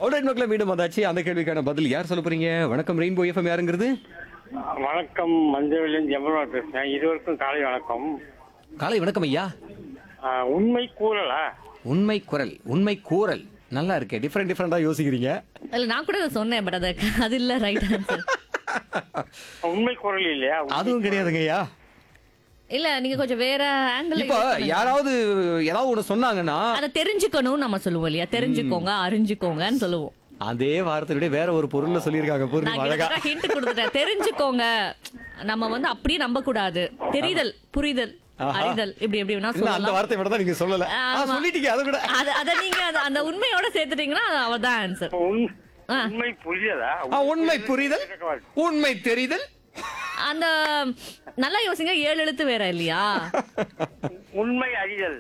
Alright மக்களே மீண்டும் வந்தாச்சு அந்த கேள்விக்கான பதில் யார் சொல்ல போறீங்க வணக்கம் ரெயின்போ எஃப்எம் யாருங்கிறது வணக்கம் மஞ்சள் ஜெமரா பேசுறேன் இருவருக்கும் காலை வணக்கம் காலை வணக்கம் ஐயா ஆ, உண்மை கூறலா உண்மை குரல் உண்மை கூறல் நல்லா இருக்கே டிஃப்ரெண்ட் டிஃப்ரெண்டா யோசிக்கிறீங்க இல்ல நான் கூட அதை சொன்னேன் பட் அது அது இல்ல ரைட் ஆன்சர் உண்மை குரல் இல்லையா அதுவும் கிடையாதுங்க ஐயா இல்ல நீங்க கொஞ்சம் வேற ஆங்கிள் இப்ப யாராவது ஏதாவது ஒண்ணு சொன்னாங்கன்னா அதை தெரிஞ்சுக்கணும் நம்ம சொல்லுவோம் இல்லையா தெரிஞ்சுக்கோங்க அறிஞ்சுக்கோங்கன்னு சொல்லுவோம் அதே வார்த்தையோட வேற ஒரு பொருள்ல சொல்லியிருக்காங்க நான் பொருள் அழகா கிட்டத்தட்ட ஹிண்ட் கொடுத்துட்டேன் தெரிஞ்சுக்கோங்க நம்ம வந்து அப்படியே நம்ப கூடாது தெரிதல் புரிதல் ஆஹா. அறிதல் இப்படி எப்படி வேணா இன்னும் அந்த சொல்லலாம் வார்த்தை மட்டும் தான் நீங்க சொல்லல ஆ, ஆமா. சொல்லிட்டீங்க அதை விட அத அத நீங்க அத- அந்த உண்மையோட சேர்த்துட்டீங்கன்னா அது அவதான் ஆன்சர் உண்- ஆ. உண்மை புரியதா ஆ, உண்மை புரிதல் உண்மை தெரிதல் அந்த நல்லா யோசிங்க ஏழு எழுத்து வேற இல்லையா உண்மை அறிதல்